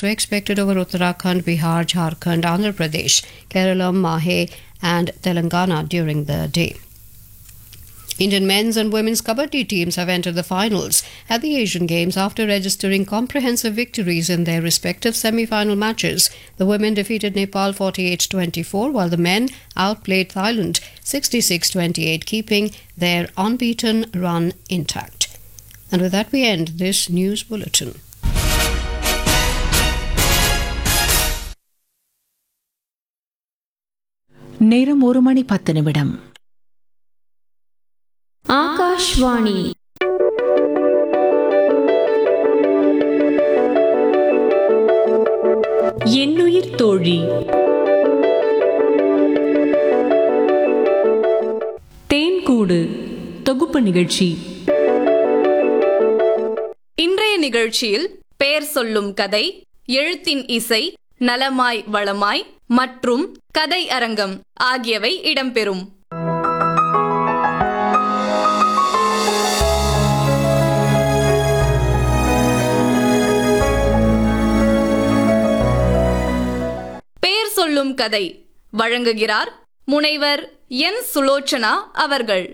also expected over Uttarakhand, Bihar, Jharkhand, Andhra Pradesh, Kerala, Mahe, and Telangana during the day. Indian men's and women's kabaddi teams have entered the finals at the Asian Games after registering comprehensive victories in their respective semi-final matches. The women defeated Nepal 48-24 while the men outplayed Thailand 66-28 keeping their unbeaten run intact. And with that we end this news bulletin. நேரம் ஒரு மணி பத்து நிமிடம் ஆகாஷ்வாணி என்னுயிர் தோழி தேன்கூடு தொகுப்பு நிகழ்ச்சி இன்றைய நிகழ்ச்சியில் பெயர் சொல்லும் கதை எழுத்தின் இசை நலமாய் வளமாய் மற்றும் கதை அரங்கம் ஆகியவை இடம்பெறும் பெயர் சொல்லும் கதை வழங்குகிறார் முனைவர் என் சுலோச்சனா அவர்கள்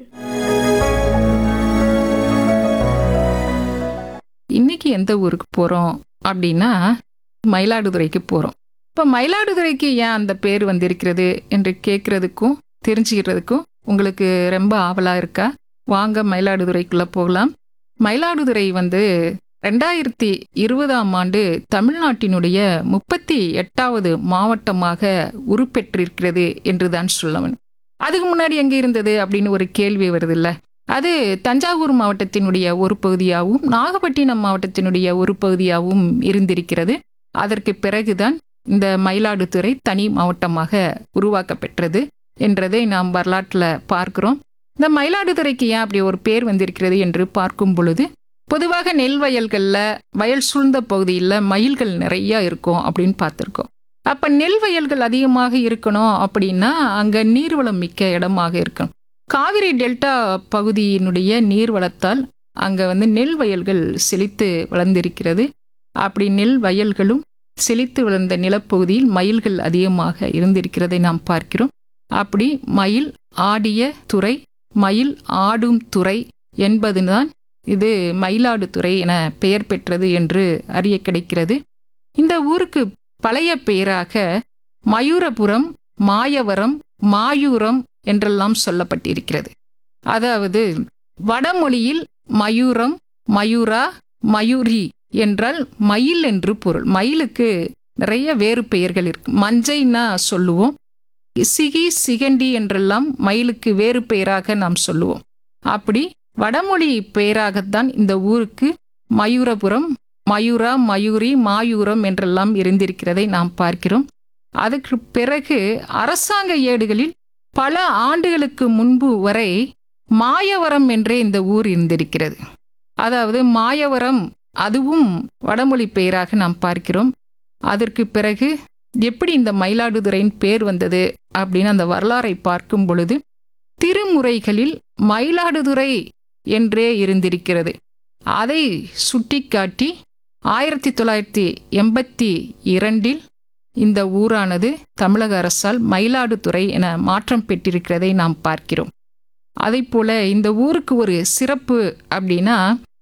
இன்னைக்கு எந்த ஊருக்கு போகிறோம் அப்படின்னா மயிலாடுதுறைக்கு போகிறோம் இப்போ மயிலாடுதுறைக்கு ஏன் அந்த பேர் வந்திருக்கிறது என்று கேட்குறதுக்கும் தெரிஞ்சுக்கிறதுக்கும் உங்களுக்கு ரொம்ப ஆவலாக இருக்கா வாங்க மயிலாடுதுறைக்குள்ளே போகலாம் மயிலாடுதுறை வந்து ரெண்டாயிரத்தி இருபதாம் ஆண்டு தமிழ்நாட்டினுடைய முப்பத்தி எட்டாவது மாவட்டமாக உருப்பெற்றிருக்கிறது என்று தான் சொல்லவன் அதுக்கு முன்னாடி எங்கே இருந்தது அப்படின்னு ஒரு கேள்வி வருது அது தஞ்சாவூர் மாவட்டத்தினுடைய ஒரு பகுதியாகவும் நாகப்பட்டினம் மாவட்டத்தினுடைய ஒரு பகுதியாகவும் இருந்திருக்கிறது அதற்கு பிறகுதான் இந்த மயிலாடுதுறை தனி மாவட்டமாக உருவாக்கப்பெற்றது என்றதை நாம் வரலாற்றில் பார்க்கிறோம் இந்த மயிலாடுதுறைக்கு ஏன் அப்படி ஒரு பேர் வந்திருக்கிறது என்று பார்க்கும் பொழுது பொதுவாக நெல் வயல்களில் வயல் சூழ்ந்த பகுதியில் மயில்கள் நிறைய இருக்கும் அப்படின்னு பார்த்துருக்கோம் அப்போ நெல் வயல்கள் அதிகமாக இருக்கணும் அப்படின்னா அங்கே நீர்வளம் மிக்க இடமாக இருக்கணும் காவிரி டெல்டா பகுதியினுடைய நீர் வளத்தால் அங்கே வந்து நெல் வயல்கள் செழித்து வளர்ந்திருக்கிறது அப்படி நெல் வயல்களும் செழித்து வளர்ந்த நிலப்பகுதியில் மயில்கள் அதிகமாக இருந்திருக்கிறதை நாம் பார்க்கிறோம் அப்படி மயில் ஆடிய துறை மயில் ஆடும் துறை என்பதுதான் இது மயிலாடுதுறை என பெயர் பெற்றது என்று அறிய கிடைக்கிறது இந்த ஊருக்கு பழைய பெயராக மயூரபுரம் மாயவரம் மாயூரம் என்றெல்லாம் சொல்லப்பட்டிருக்கிறது அதாவது வடமொழியில் மயூரம் மயூரா மயூரி என்றால் மயில் என்று பொருள் மயிலுக்கு நிறைய வேறு பெயர்கள் இருக்கு மஞ்சைன்னா சொல்லுவோம் சிகி சிகண்டி என்றெல்லாம் மயிலுக்கு வேறு பெயராக நாம் சொல்லுவோம் அப்படி வடமொழி பெயராகத்தான் இந்த ஊருக்கு மயூரபுரம் மயூரா மயூரி மாயூரம் என்றெல்லாம் இருந்திருக்கிறதை நாம் பார்க்கிறோம் அதுக்கு பிறகு அரசாங்க ஏடுகளில் பல ஆண்டுகளுக்கு முன்பு வரை மாயவரம் என்றே இந்த ஊர் இருந்திருக்கிறது அதாவது மாயவரம் அதுவும் வடமொழி பெயராக நாம் பார்க்கிறோம் அதற்கு பிறகு எப்படி இந்த மயிலாடுதுறையின் பேர் வந்தது அப்படின்னு அந்த வரலாறை பார்க்கும் பொழுது திருமுறைகளில் மயிலாடுதுறை என்றே இருந்திருக்கிறது அதை சுட்டிக்காட்டி ஆயிரத்தி தொள்ளாயிரத்தி எண்பத்தி இரண்டில் இந்த ஊரானது தமிழக அரசால் மயிலாடுதுறை என மாற்றம் பெற்றிருக்கிறதை நாம் பார்க்கிறோம் அதை போல இந்த ஊருக்கு ஒரு சிறப்பு அப்படின்னா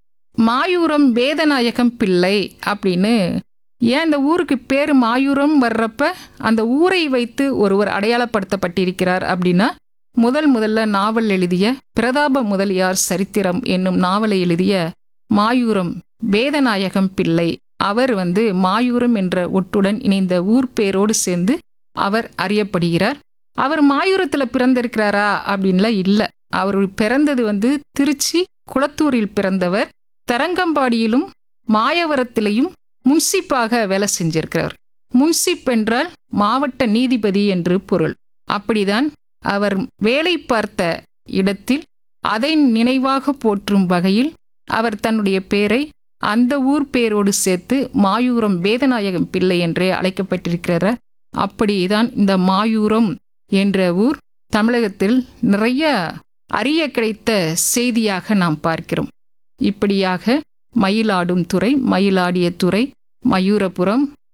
மாயூரம் வேதநாயகம் பிள்ளை அப்படின்னு ஏன் இந்த ஊருக்கு பேர் மாயூரம் வர்றப்ப அந்த ஊரை வைத்து ஒருவர் அடையாளப்படுத்தப்பட்டிருக்கிறார் அப்படின்னா முதல் முதல்ல நாவல் எழுதிய பிரதாப முதலியார் சரித்திரம் என்னும் நாவலை எழுதிய மாயூரம் வேதநாயகம் பிள்ளை அவர் வந்து மாயூரம் என்ற ஒட்டுடன் இணைந்த ஊர் பேரோடு சேர்ந்து அவர் அறியப்படுகிறார் அவர் மாயூரத்தில் பிறந்திருக்கிறாரா அப்படின்லாம் இல்லை அவர் பிறந்தது வந்து திருச்சி குளத்தூரில் பிறந்தவர் தரங்கம்பாடியிலும் மாயவரத்திலையும் முன்சிப்பாக வேலை செஞ்சிருக்கிறார் முன்சிப் என்றால் மாவட்ட நீதிபதி என்று பொருள் அப்படிதான் அவர் வேலை பார்த்த இடத்தில் அதை நினைவாக போற்றும் வகையில் அவர் தன்னுடைய பேரை அந்த ஊர் பேரோடு சேர்த்து மாயூரம் வேதநாயகம் பிள்ளை என்றே அழைக்கப்பட்டிருக்கிறார் அப்படிதான் இந்த மாயூரம் என்ற ஊர் தமிழகத்தில் நிறைய அறிய கிடைத்த செய்தியாக நாம் பார்க்கிறோம் இப்படியாக மயிலாடும் துறை மயிலாடிய துறை மயூரபுரம்